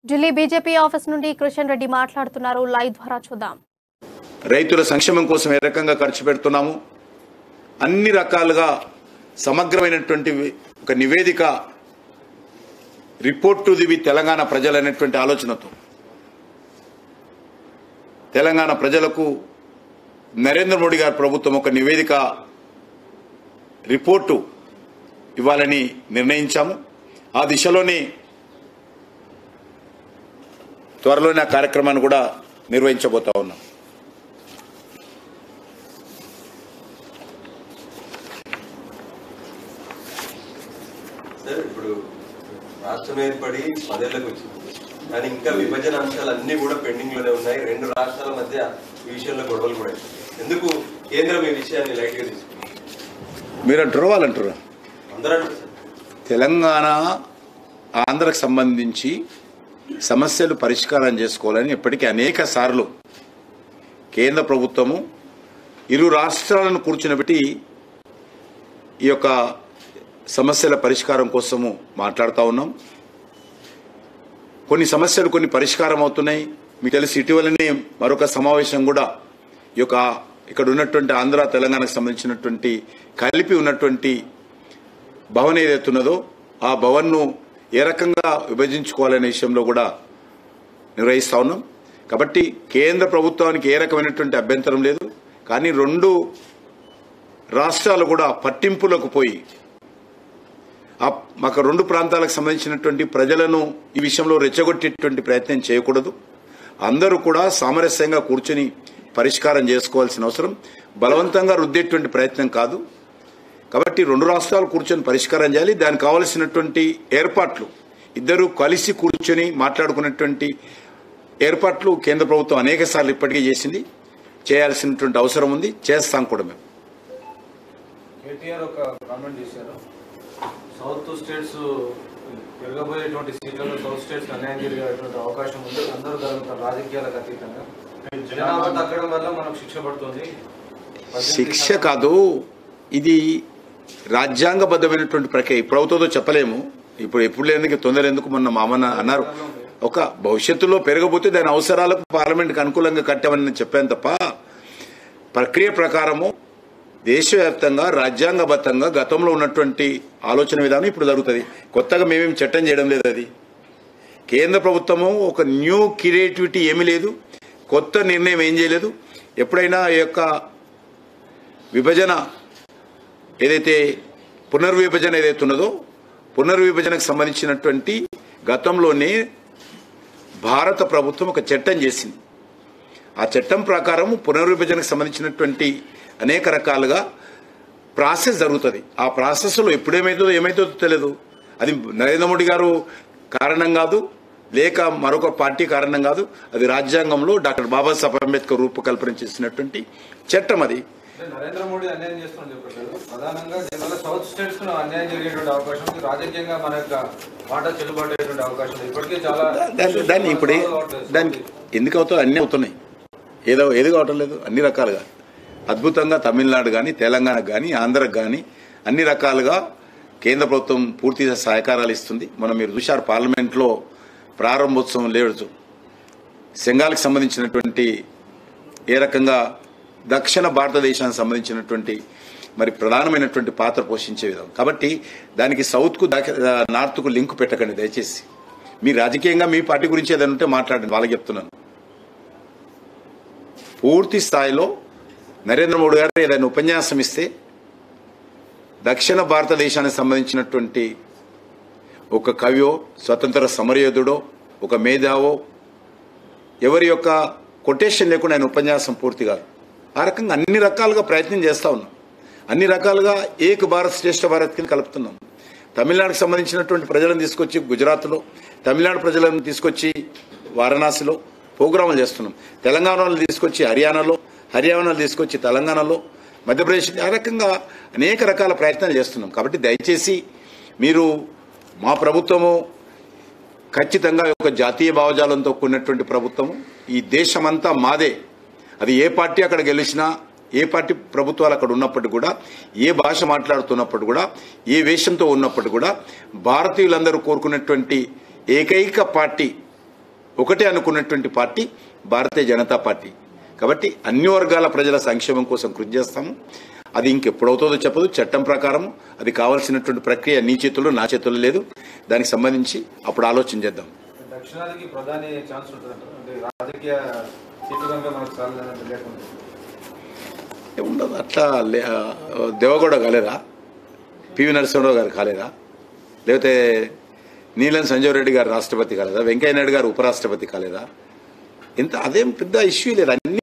Delhi BJP office నుండి కృషన్ రెడ్డి మాట్లాడుతున్నారు live ద్వారా చూద్దాం రైతుల సంక్షేమం కోసం ఏ రకంగా ఖర్చు పెడుతున్నాము అన్ని రకాలుగా సమగ్రమైనటువంటి ఒక నివేదిక రిపోర్ట్ టు ది తెలంగాణ ప్రజలనేటువంటి ఆలోచనతో తెలంగాణ ప్రజలకు నరేంద్ర మోడీ గారి ప్రభుత్వం ఒక నివేదిక రిపోర్టు ఇవ్వాలని నిర్ణయించాము ఆ దిశలోనే త్వరలోనే ఆ కార్యక్రమాన్ని కూడా నిర్వహించబోతా ఉన్నాం సార్ ఇప్పుడు రాష్ట్రం ఏర్పడి పదేళ్లకు వచ్చింది కానీ ఇంకా విభజన అంశాలు అన్ని కూడా పెండింగ్ లోనే ఉన్నాయి రెండు రాష్ట్రాల మధ్య ఈ విషయంలో గొడవలు కూడా అవుతాయి. ఎందుకు కేంద్రం ఈ విషయాన్ని లైట్ గా తీసుకుంది మీరు అంటారు వాళ్ళు అంటారు అందరూ అంటారు సార్ తెలంగాణ ఆంధ్రకు సంబంధించి సమస్యలు పరిష్కారం చేసుకోవాలని ఇప్పటికీ అనేక సార్లు కేంద్ర ప్రభుత్వము ఇరు రాష్ట్రాలను కూర్చునబెట్టి ఈ యొక్క సమస్యల పరిష్కారం కోసము మాట్లాడుతూ ఉన్నాం కొన్ని సమస్యలు కొన్ని పరిష్కారం అవుతున్నాయి మీకు తెలిసి ఇటీవలనే మరొక సమావేశం కూడా ఈ యొక్క ఇక్కడ ఉన్నటువంటి ఆంధ్ర తెలంగాణకు సంబంధించినటువంటి కలిపి ఉన్నటువంటి భవన్ ఏదైతే ఉన్నదో ఆ భవన్ను ఏ రకంగా విభజించుకోవాలనే విషయంలో కూడా నిర్వహిస్తా ఉన్నాం కాబట్టి కేంద్ర ప్రభుత్వానికి ఏ రకమైనటువంటి అభ్యంతరం లేదు కానీ రెండు రాష్ట్రాలు కూడా పట్టింపులకు పోయి ఆ మాకు రెండు ప్రాంతాలకు సంబంధించినటువంటి ప్రజలను ఈ విషయంలో రెచ్చగొట్టేటువంటి ప్రయత్నం చేయకూడదు అందరూ కూడా సామరస్యంగా కూర్చొని పరిష్కారం చేసుకోవాల్సిన అవసరం బలవంతంగా రుద్దేటువంటి ప్రయత్నం కాదు కాబట్టి రెండు రాష్ట్రాలు కూర్చొని పరిష్కారం చేయాలి దానికి కావలసినటువంటి ఏర్పాట్లు ఇద్దరు కలిసి కూర్చొని మాట్లాడుకున్నటువంటి ఏర్పాట్లు కేంద్ర ప్రభుత్వం అనేక సార్లు ఇప్పటికే చేసింది చేయాల్సినటువంటి అవసరం ఉంది చేస్తాం కూడా మేము కేటీఆర్ ఒక కామెంట్ చేశారు సౌత్ స్టేట్స్ పెరగబోయేటువంటి సీట్లలో సౌత్ స్టేట్స్ అన్యాయం జరిగేటువంటి అవకాశం ఉంది అందరూ కలుగుతారు రాజకీయాలకు అతీతంగా జనాభా తగ్గడం వల్ల మనకు శిక్ష పడుతుంది శిక్ష కాదు ఇది రాజ్యాంగబద్ధమైనటువంటి ప్రక్రియ ఇప్పుడు అవుతుందో చెప్పలేము ఇప్పుడు ఎప్పుడు లేనికి తొందర ఎందుకు మొన్న మామన్న అన్నారు ఒక భవిష్యత్తులో పెరగబోతే దాని అవసరాలకు పార్లమెంట్కి అనుకూలంగా కట్టామని నేను చెప్పాను తప్ప ప్రక్రియ ప్రకారము దేశవ్యాప్తంగా రాజ్యాంగబద్ధంగా గతంలో ఉన్నటువంటి ఆలోచన విధానం ఇప్పుడు జరుగుతుంది కొత్తగా మేమేం చట్టం చేయడం లేదు అది కేంద్ర ప్రభుత్వము ఒక న్యూ క్రియేటివిటీ ఏమీ లేదు కొత్త నిర్ణయం ఏం చేయలేదు ఎప్పుడైనా ఈ యొక్క విభజన ఏదైతే పునర్విభజన ఏదైతే ఉన్నదో పునర్విభజనకు సంబంధించినటువంటి గతంలోనే భారత ప్రభుత్వం ఒక చట్టం చేసింది ఆ చట్టం ప్రకారం పునర్విభజనకు సంబంధించినటువంటి అనేక రకాలుగా ప్రాసెస్ జరుగుతుంది ఆ ప్రాసెస్లో ఎప్పుడేమైతుందో ఏమైతుందో తెలియదు అది నరేంద్ర మోడీ గారు కారణం కాదు లేక మరొక పార్టీ కారణం కాదు అది రాజ్యాంగంలో డాక్టర్ బాబాసాహెబ్ అంబేద్కర్ రూపకల్పన చేసినటువంటి చట్టం అది అంటే నరేంద్ర మోడీ అన్యాయం చేస్తున్నా చెప్పట్లేదు ప్రధానంగా దీనివల్ల సౌత్ స్టేట్స్ కు అన్యాయం జరిగేటువంటి అవకాశం ఉంది రాజకీయంగా మన యొక్క మాట చెల్లుబాటు అయ్యేటువంటి అవకాశం ఉంది ఇప్పటికే చాలా దాన్ని దాన్ని ఇప్పుడు దానికి ఎందుకు అవుతాయి అన్నీ అవుతున్నాయి ఏదో ఏది కావటం లేదు అన్ని రకాలుగా అద్భుతంగా తమిళనాడు కానీ తెలంగాణ కానీ ఆంధ్రకు కానీ అన్ని రకాలుగా కేంద్ర ప్రభుత్వం పూర్తి సహకారాలు ఇస్తుంది మనం మీరు చూశారు పార్లమెంట్లో ప్రారంభోత్సవం లేదు సెంగాల్కి సంబంధించినటువంటి ఏ రకంగా దక్షిణ భారతదేశానికి సంబంధించినటువంటి మరి ప్రధానమైనటువంటి పాత్ర పోషించే విధం కాబట్టి దానికి సౌత్కు దక్ష- నార్త్కు లింక్ పెట్టకండి దయచేసి మీ రాజకీయంగా మీ పార్టీ గురించి ఏదైనా ఉంటే మాట్లాడండి వాళ్ళకి చెప్తున్నాను పూర్తి స్థాయిలో నరేంద్ర మోడీ గారు ఏదైనా ఉపన్యాసం ఇస్తే దక్షిణ భారతదేశానికి సంబంధించినటువంటి ఒక కవియో స్వతంత్ర సమరయోధుడో ఒక మేధావో ఎవరి యొక్క కొటేషన్ లేకుండా ఆయన ఉపన్యాసం పూర్తి కాదు ఆ రకంగా అన్ని రకాలుగా ప్రయత్నం చేస్తా ఉన్నాం అన్ని రకాలుగా ఏక భారత్ శ్రేష్ఠ భారత్ కింద కలుపుతున్నాం తమిళనాడుకు సంబంధించినటువంటి ప్రజలను తీసుకొచ్చి గుజరాత్లో తమిళనాడు ప్రజలను తీసుకొచ్చి వారణాసిలో ప్రోగ్రాములు చేస్తున్నాం తెలంగాణలో తీసుకొచ్చి హర్యానాలో హర్యానాలో తీసుకొచ్చి తెలంగాణలో మధ్యప్రదేశ్ ఆ రకంగా అనేక రకాల ప్రయత్నాలు చేస్తున్నాం కాబట్టి దయచేసి మీరు మా ప్రభుత్వము ఖచ్చితంగా ఒక జాతీయ భావజాలంతో కూడినటువంటి ప్రభుత్వము ఈ దేశమంతా మాదే అది ఏ పార్టీ అక్కడ గెలిచినా ఏ పార్టీ ప్రభుత్వాలు అక్కడ ఉన్నప్పటికీ కూడా ఏ భాష మాట్లాడుతున్నప్పుడు కూడా ఏ వేషంతో ఉన్నప్పటికీ కూడా భారతీయులందరూ కోరుకున్నటువంటి ఏకైక పార్టీ ఒకటే అనుకున్నటువంటి పార్టీ భారతీయ జనతా పార్టీ కాబట్టి అన్ని వర్గాల ప్రజల సంక్షేమం కోసం కృషి చేస్తాము అది ఇంకెప్పుడవుతుందో చెప్పదు చట్టం ప్రకారం అది కావాల్సినటువంటి ప్రక్రియ నీ చేతుల్లో నా చేతుల్లో లేదు దానికి సంబంధించి అప్పుడు ఆలోచన చేద్దాం దక్షిణాదికి ప్రధాని ఛాన్స్ ఉంటుందంట అంటే రాజకీయ సీట్లు కనుక మనకు చాలని లేకుండా ఏ ఉండదు అట్లా లే- ఆ, దేవగౌడ కాలేదా పివి నరసింహరావు గారు కాలేదా లేకపోతే నీలం సంజయ్ రెడ్డి గారు రాష్ట్రపతి కాలేదా వెంకయ్య నాయుడు గారు ఉపరాష్ట్రపతి కాలేదా ఇంత అదేం పెద్ద ఇష్యూ లేదు అన్ని